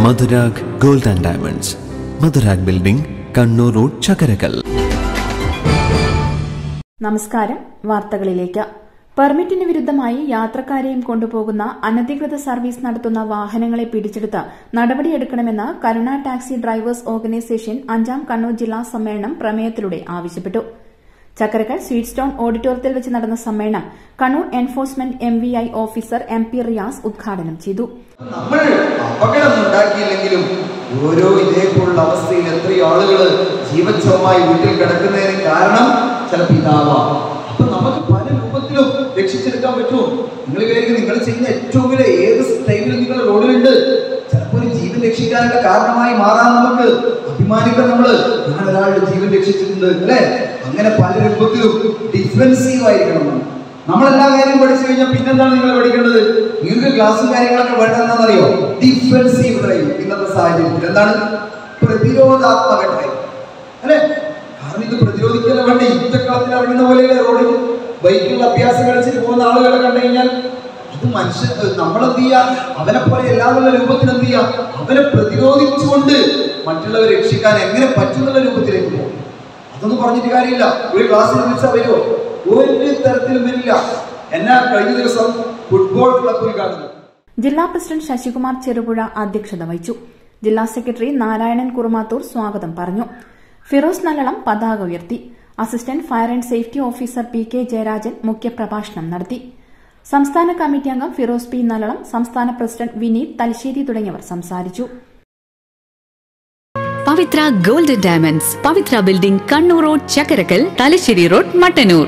Madhurag gold and diamonds Madhurag building Kannur road Chakkarakkal നമസ്കാരം വാർത്തകളിലേക്ക് പെർമിറ്റിന് വിരുദ്ധമായി യാത്രക്കാരെയും കൊണ്ടുപോകുന്ന അനധികൃത സർവീസ് നടത്തുന്ന വാഹനങ്ങളെ പിടിച്ചെടുത്ത് നടപടിയെടുക്കണമെന്ന് കരുണ ടാക്സി ഡ്രൈവേഴ്സ് ഓർഗനൈസേഷൻ അഞ്ചാം കണ്ണൂർ ജില്ലാ സമ്മേളനം പ്രമേയത്തിലൂടെ ആവശ്യപ്പെട്ടു ചക്കരക്കൽ സ്വീറ്റ് സ്റ്റോൺ ഓഡിറ്റോറിയത്തിൽ വെച്ച് നടന്ന സമ്മേളനം Kannur enforcement M V I officer M P Riyas ഉദ്ഘാടനം ചെയ്തു നമ്മൾ അപകടം ഉണ്ടാക്കിയില്ലെങ്കിലും ഓരോ ഇതേപോലുള്ള അവസ്ഥയിൽ എത്രയോ ആളുകൾ ജീവച്ഛവമായി വീട്ടിൽ കിടക്കുന്നതിന് കാരണം ചിലപ്പോൾ ഇതാവാം അപ്പൊ നമുക്ക് പല രൂപത്തിലും രക്ഷിച്ചെടുക്കാൻ പറ്റുമോ നിങ്ങൾ വിചാരിക്കും നിങ്ങൾ ചെയ്യുന്ന ഏറ്റവും വലിയ ഏത് ടൈമിലും നിങ്ങൾ റോഡിലുണ്ട് ചിലപ്പോൾ ഒരു ജീവൻ രക്ഷിക്കാനുള്ള കാരണമായി മാറാൻ നമുക്ക് അഭിമാനിക്കാൻ നമ്മള് ഞാൻ ഒരാളുടെ ജീവൻ രക്ഷിച്ചിട്ടുണ്ട് അല്ലെ അങ്ങനെ പല രൂപത്തിലും ഡിഫറൻസീവ് ആയിരിക്കണം നമ്മൾ നമ്മളെല്ലാ കാര്യം പഠിച്ചു കഴിഞ്ഞാൽ പിന്നെന്താണ് നിങ്ങൾ പഠിക്കേണ്ടത് നിങ്ങൾക്ക് ക്ലാസ്സും കാര്യങ്ങളൊക്കെ വേണ്ട എന്താണെന്നറിയോ ഡിഫൻസീവ് ഡ്രൈവ് ഇന്നത്തെ സാഹചര്യത്തിൽ എന്താണ് പ്രതിരോധാത്മക ഡ്രൈവ് അല്ലേ കാരണം ഇത് പ്രതിരോധിക്കല വേണ്ട യുദ്ധക്കളത്തിൽ ഇറങ്ങുന്ന പോലെയല്ലേ റോഡിൽ ബൈക്കിൽ അഭ്യാസം കളിച്ചിട്ട് പോകുന്ന ആളുകളെ കണ്ടു കഴിഞ്ഞാൽ ഇത് മനുഷ്യൻ നമ്മളെന്ത് ചെയ്യുക അവനെ പോലെ എല്ലാവരുടെ രൂപത്തിൽ എന്ത് ചെയ്യുക അവനെ പ്രതിരോധിച്ചുകൊണ്ട് മറ്റുള്ളവരെ രക്ഷിക്കാൻ എങ്ങനെ പറ്റുന്നുള്ള രൂപത്തിലേക്ക് പോകും അതൊന്നും പറഞ്ഞിട്ട് കാര്യമില്ല ഒരു ക്ലാസ്സിൽ വിളിച്ചാൽ വരുമോ ഒരു തരത്തിലും വരില്ല എന്നാ കഴിഞ്ഞ ദിവസം ഫുട്ബോൾ ക്ലബ് ഉദ്ഘാടനം ജില്ലാ പ്രസിഡന്റ് ശശികുമാർ ചെറുപുഴ അധ്യക്ഷത വഹിച്ചു ജില്ലാ സെക്രട്ടറി നാരായണൻ കുറുമാത്തൂർ സ്വാഗതം പറഞ്ഞു ഫിറോസ് നല്ലളം പതാക ഉയർത്തി assistant fire and safety officer P K Jayarajan മുഖ്യപ്രഭാഷണം നടത്തി സംസ്ഥാന കമ്മിറ്റി അംഗം ഫിറോസ് പി നല്ലളം സംസ്ഥാന പ്രസിഡന്റ് വിനീത് തലശ്ശേരി തുടങ്ങിയവർ സംസാരിച്ചു Pavithra gold diamonds Pavithra building Kannur road Chakkarakkal Thalassery road Mattannur